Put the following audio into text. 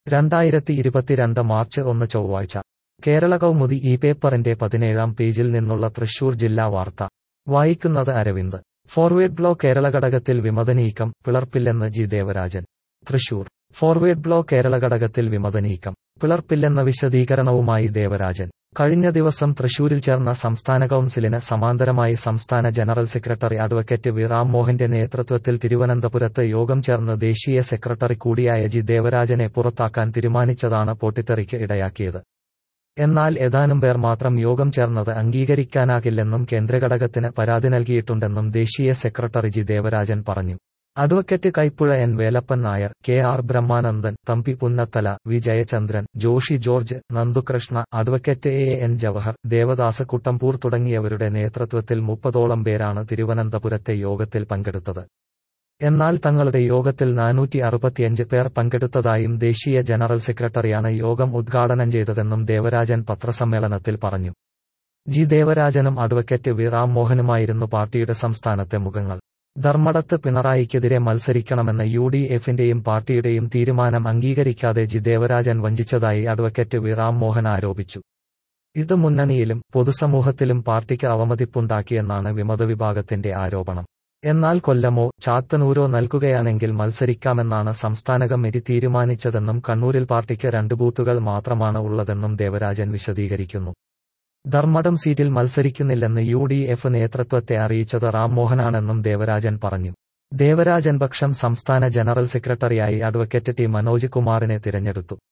രണ്ടായിരത്തി ഇരുപത്തിരണ്ട് മാർച്ച് ഒന്ന് ചൊവ്വാഴ്ച കേരള കൗമുദി ഈ പേപ്പറിന്റെ പതിനേഴാം പേജിൽ നിന്നുള്ള തൃശൂർ ജില്ലാ വാർത്ത വായിക്കുന്നത് അരവിന്ദ് ഫോർവേഡ് ബ്ലോക്ക് കേരള ഘടകത്തിൽ വിമതനീക്കം പിളർപ്പില്ലെന്ന് G Devarajan Thrissur forward block Kerala ഘടകത്തിൽ വിമതനീക്കം പിളർപ്പില്ലെന്ന വിശദീകരണവുമായി ദേവരാജൻ കഴിഞ്ഞ ദിവസം തൃശൂരിൽ ചേർന്ന സംസ്ഥാന കൗൺസിലിന് സമാന്തരമായി സംസ്ഥാന general secretary advocate V Ram മോഹന്റെ നേതൃത്വത്തിൽ തിരുവനന്തപുരത്ത് യോഗം ചേർന്ന് ദേശീയ സെക്രട്ടറി കൂടിയായ ജി ദേവരാജനെ പുറത്താക്കാൻ തീരുമാനിച്ചതാണ് പൊട്ടിത്തെറിക്ക് ഇടയാക്കിയത് എന്നാൽ ഏതാനും പേർ മാത്രം യോഗം ചേർന്നത് അംഗീകരിക്കാനാകില്ലെന്നും കേന്ദ്രഘടകത്തിന് പരാതി നൽകിയിട്ടുണ്ടെന്നും ദേശീയ സെക്രട്ടറി ജി ദേവരാജൻ പറഞ്ഞു advocate Kaippuzha N Velappan Nair K R Brahmanandan Thampi Punnathala V Jayachandran Joshi George Nandukrishna advocate A N Jawahar Devadas Kuttampoor തുടങ്ങിയവരുടെ നേതൃത്വത്തിൽ മുപ്പതോളം പേരാണ് തിരുവനന്തപുരത്തെ യോഗത്തിൽ പങ്കെടുത്തത് എന്നാൽ തങ്ങളുടെ യോഗത്തിൽ നാനൂറ്റി അറുപത്തിയഞ്ച് പേർ പങ്കെടുത്തതായും ദേശീയ ജനറൽ സെക്രട്ടറിയാണ് യോഗം ഉദ്ഘാടനം ചെയ്തതെന്നും ദേവരാജൻ പത്രസമ്മേളനത്തിൽ പറഞ്ഞു ജി ദേവരാജനും അഡ്വക്കേറ്റ് വി റാം മോഹനുമായിരുന്നു പാർട്ടിയുടെ സംസ്ഥാനത്തെ മുഖങ്ങൾ ധർമ്മടത്ത് പിണറായിക്കെതിരെ മത്സരിക്കണമെന്ന യു ഡി എഫിന്റെയും പാർട്ടിയുടെയും തീരുമാനം അംഗീകരിക്കാതെ ജി ദേവരാജൻ വഞ്ചിച്ചതായി അഡ്വക്കേറ്റ് വി റാം മോഹൻ ആരോപിച്ചു ഇത് മുന്നണിയിലും പൊതുസമൂഹത്തിലും പാർട്ടിക്ക് അവമതിപ്പുണ്ടാക്കിയെന്നാണ് വിമതവിഭാഗത്തിന്റെ ആരോപണം എന്നാൽ കൊല്ലമോ ചാത്തനൂരോ നൽകുകയാണെങ്കിൽ മത്സരിക്കാമെന്നാണ് സംസ്ഥാന കമ്മിറ്റി തീരുമാനിച്ചതെന്നും കണ്ണൂരിൽ പാർട്ടിക്ക് രണ്ട് ബൂത്തുകൾ മാത്രമാണ് ഉള്ളതെന്നും ദേവരാജൻ വിശദീകരിക്കുന്നു ധർമ്മടം സീറ്റിൽ മത്സരിക്കുന്നില്ലെന്ന് യു ഡി എഫ് നേതൃത്വത്തെ അറിയിച്ചത് റാം മോഹനാണെന്നും ദേവരാജൻ പറഞ്ഞു ദേവരാജൻ പക്ഷം സംസ്ഥാന ജനറൽ സെക്രട്ടറിയായി അഡ്വക്കേറ്റ് ടി മനോജ് കുമാറിനെ തിരഞ്ഞെടുത്തു